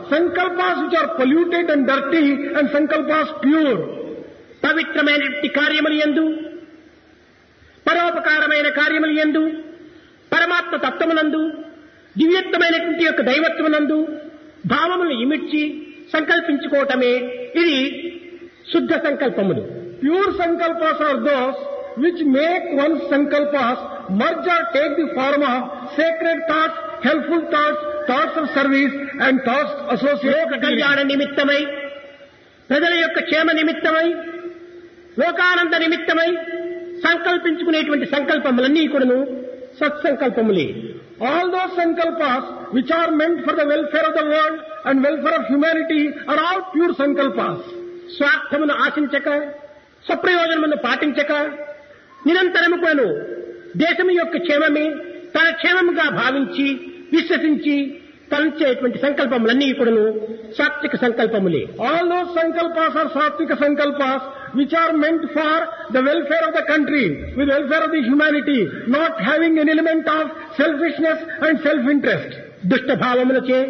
sankalpas which are polluted and dirty and sankalpas pure. పవిత్రమైనటువంటి కార్యములు ఎందు పరోపకారమైన కార్యములు ఎందు పరమాత్మ తత్వమునందు దివ్యత్వమైనటువంటి యొక్క దైవత్వమునందు భావములను ఇమిడ్చి సంకల్పించుకోవటమే ఇది శుద్ధ సంకల్పములు Pure sankalpas are those which make one's sankalpas merge or take the form of sacred thoughts, helpful thoughts, thoughts of service and thoughts లోక associated with కళ్యాణ నిమిత్తమై ప్రజల యొక్క క్షేమ నిమిత్తమై లోకానంద నిమిత్తమై సంకల్పించుకునేటువంటి సంకల్పములన్నీ కూడాను సత్సంకల్పములే All those sankalpas which are meant for the welfare of the world and welfare of humanity are all pure sankalpas. స్వార్థమును ఆశించక స్వప్రయోజనమును పాటించక నిరంతరము కూడాను దేశము యొక్క క్షేమమే తన క్షేమముగా భావించి విశ్వసించి తలంచేటువంటి సంకల్పములన్నీ కూడాను సాత్విక సంకల్పములే All those sankalpas are satvika sankalpas which are meant for the welfare of the country, with welfare of the humanity, not having an element of selfishness and self-interest. దుష్ట భావములచే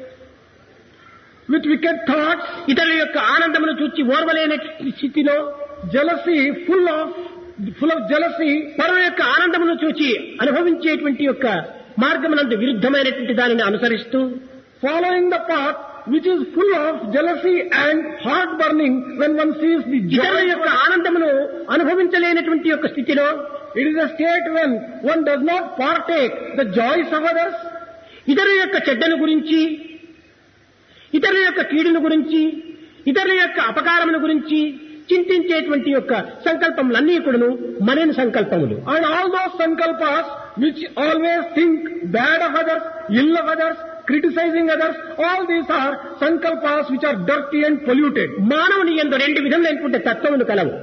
With wicked thoughts, ఇతరుల యొక్క ఆనందమును చూచి ఓర్వలేని స్థితిలో jealousy, full of, full of jealousy, పరుల యొక్క ఆనందమును చూచి అనుభవించేటువంటి యొక్క మార్గమునందు విరుద్ధమైనటువంటి దానిని అనుసరిస్తూ following the path which is full of jealousy and heart burning when one sees the ఇతరుల joy. యొక్క ఆనందమును అనుభవించలేనటువంటి యొక్క స్థితిలో It is a state when one does not partake the joys of others, ఇతరుల యొక్క చెడ్డను గురించి ఇతరుల యొక్క కీడును గురించి ఇతరుల యొక్క అపకారముల గురించి చింతించేటువంటి యొక్క సంకల్పములన్నీ కూడాను మనని సంకల్పములు and all those sankalpas which always think bad of others, ill of others, criticizing others, all these are sankalpas which are dirty and polluted. మానవుని ఎందు రెండు విధములైనటువంటి తత్వములు కలవు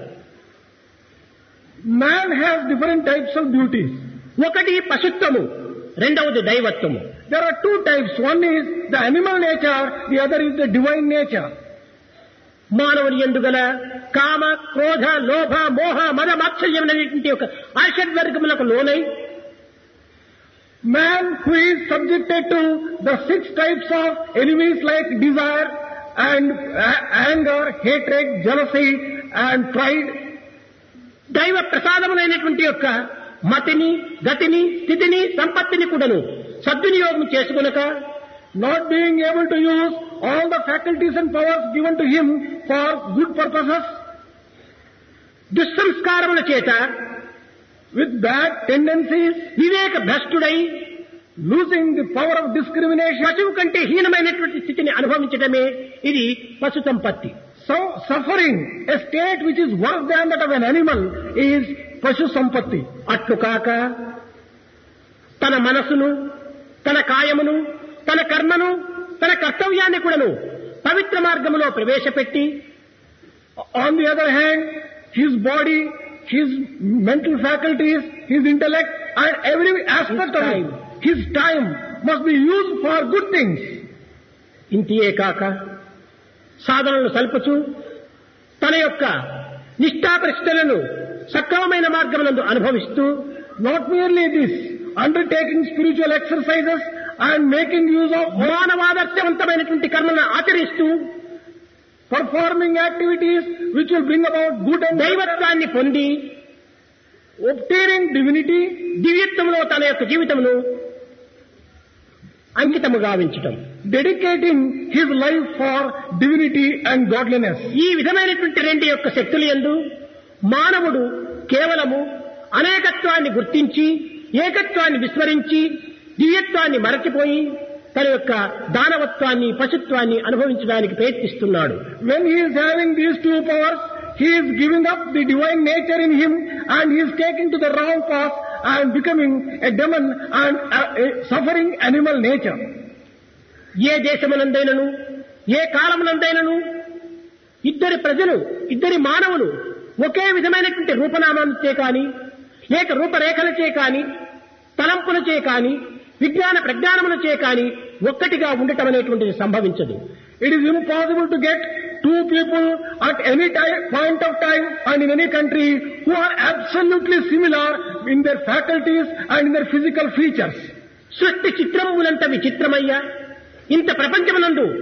Man has different types of beauties. ఒకటి పశుత్వము రెండవది దైవత్వము There are two types. One is the animal nature, the other is the divine nature. మానవుని ఎందుగల కామ క్రోధ లోభ మోహ మద మాత్సర్యం అనేటువంటి ఒక ఆషడ్వర్గములకు లోనై Man who is subjected to the six types of enemies like desire and a- anger, hatred, jealousy and pride, దైవ ప్రసాదములైనటువంటి యొక్క మతిని గతిని స్థితిని సంపత్తిని కూడాను సద్వినియోగం చేసుకునక not being able to use all the faculties and powers given to him for good purposes, దుస్సంస్కారముల చేత with bad tendencies, Viveka భ్రష్టుడై losing the power of discrimination, పశువు కంటే హీనమైనటువంటి స్థితిని అనుభవించడమే ఇది పశు సంపత్తి so suffering, a state which is worse than that of an animal, is Pashu Sampatti. అట్లు కాక తన మనసును తన కాయమును తన కర్మను తన కర్తవ్యాన్ని కూడాను పవిత్ర మార్గములో ప్రవేశపెట్టి On the other hand, his body, his mental faculties, his intellect, and every aspect of time. it, his time must be used for good things. ఇంటియే కాక సాధనలు సల్పుచు తన యొక్క నిష్ఠాపరిష్టలను సక్రమమైన మార్గమునందు అనుభవిస్తూ Not merely this, undertaking spiritual exercises and making use of మానవాదర్శవంతమైనటువంటి కర్మలను ఆచరిస్తూ performing activities which will bring about good and దైవత్వాన్ని పొంది obtaining divinity, దివ్యత్వంలో తన యొక్క జీవితమును అంకితము గావించటం dedicating his life for divinity and godliness. ఈ విధమైనటువంటి రెండు యొక్క శక్తులు ఎందు మానవుడు కేవలము అనేకత్వాన్ని గుర్తించి ఏకత్వాన్ని విస్మరించి దివ్యత్వాన్ని మరచిపోయి తన యొక్క దానవత్వాన్ని పశుత్వాన్ని అనుభవించడానికి ప్రయత్నిస్తున్నాడు When he is having these two powers, he is giving up the divine nature in him and he is taking to the wrong path and becoming a demon and a, a suffering animal nature. ఏ దేశమునందైనను ఏ కాలమునందైనను ఇద్దరి ప్రజలు ఇద్దరి మానవులు ఒకే విధమైనటువంటి రూపనామాలచే కాని లేక రూపరేఖలచే కాని తలంపులచే కాని విజ్ఞాన ప్రజ్ఞానములచే కాని ఒక్కటిగా ఉండటం అనేటువంటిది సంభవించదు It is impossible to get two people at any time, point of time and in any country who are absolutely similar in their faculties and in their physical features. సృష్టి చిత్రములంత విచిత్రమయ్యా ఇంత ప్రపంచమునందు